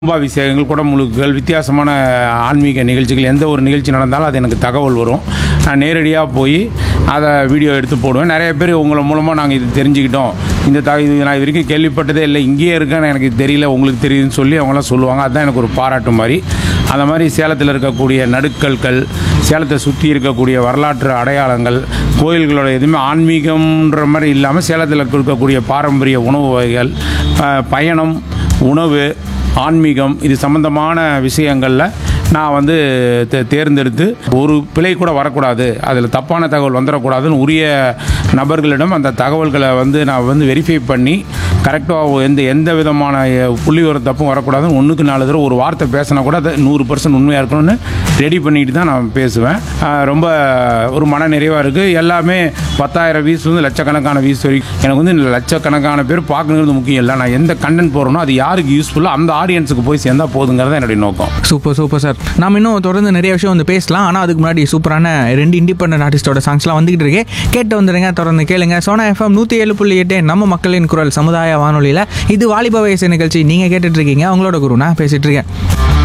கும்பாபிஷேகங்கள் குடமுழுக்குகள் வித்தியாசமான ஆன்மீக நிகழ்ச்சிகள் எந்த ஒரு நிகழ்ச்சி நடந்தாலும் அது எனக்கு தகவல் வரும் நான் நேரடியாக போய் அதை வீடியோ எடுத்து போடுவேன் நிறைய பேர் உங்களை மூலமாக நாங்கள் இது தெரிஞ்சுக்கிட்டோம் இந்த த இது நான் இது வரைக்கும் கேள்விப்பட்டதே இல்லை இங்கேயே இருக்கேன்னு எனக்கு தெரியல உங்களுக்கு தெரியுதுன்னு சொல்லி அவங்களாம் சொல்லுவாங்க அதுதான் எனக்கு ஒரு பாராட்டு மாதிரி அந்த மாதிரி சேலத்தில் இருக்கக்கூடிய நடுக்கல்கள் சேலத்தை சுற்றி இருக்கக்கூடிய வரலாற்று அடையாளங்கள் கோயில்களோட எதுவுமே ஆன்மீகம்ன்ற மாதிரி இல்லாமல் சேலத்தில் இருக்கக்கூடிய பாரம்பரிய உணவு வகைகள் அஹ், பயணம் உணவு ஆன்மீகம் இது சம்பந்தமான விஷயங்களில் நான் வந்து தே- தேர்ந்தெடுத்து ஒரு பிழை கூட வரக்கூடாது அதில் தப்பான தகவல் வந்துடக்கூடாதுன்னு உரிய நபர்களிடம் அந்த தகவல்களை வந்து நான் வந்து வெரிஃபை பண்ணி கரெக்டாக எந்த எந்த விதமான அஹ், புள்ளி ஒரு தப்பும் வரக்கூடாதுன்னு ஒன்றுக்கு நாலு தடவை ஒரு வார்த்தை பேசினா கூட அது நூறு பர்சன்ட் உண்மையாக இருக்கணும்னு ரெடி பண்ணிட்டு தான் நான் பேசுவேன் அஹ், ரொம்ப ஒரு மன நிறைவாக இருக்குது எல்லாமே பத்தாயிரம் வியூஸ் வந்து லட்சக்கணக்கான வியூஸ் வரைக்கும் எனக்கு வந்து இந்த லட்சக்கணக்கான பேர் பார்க்கணுங்கிறது முக்கியம் இல்லை நான் எந்த கண்டென்ட் போடுறேனோ அது யாருக்கு யூஸ்ஃபுல்லோ அந்த ஆடியன்ஸுக்கு போய் சேர்ந்தா போதுங்கிறது என்னுடைய நோக்கம் சூப்பர் சூப்பர் சார் நாம் இன்னும் தொடர்ந்து நிறைய விஷயம் வந்து பேசலாம் ஆனால் அதுக்கு முன்னாடி சூப்பரான ரெண்டு இண்டிபெண்டன்ட் ஆர்டிஸ்டோட சாங்ஸ்லாம் வந்துகிட்டு இருக்கு கேட்டு வந்துடுங்க தொடர்ந்து கேளுங்க சோனா எஃப்எம் நூற்றி ஏழு புள்ளி எட்டு நம்ம மக்களின் குரல் சமுதாய வானொலியில் இது வாலிப வயசு நிகழ்ச்சி நீங்கள் கேட்டுட்டு இருக்கீங்க உங்களோட குரு நான் பேசிட்டு இருக்கேன்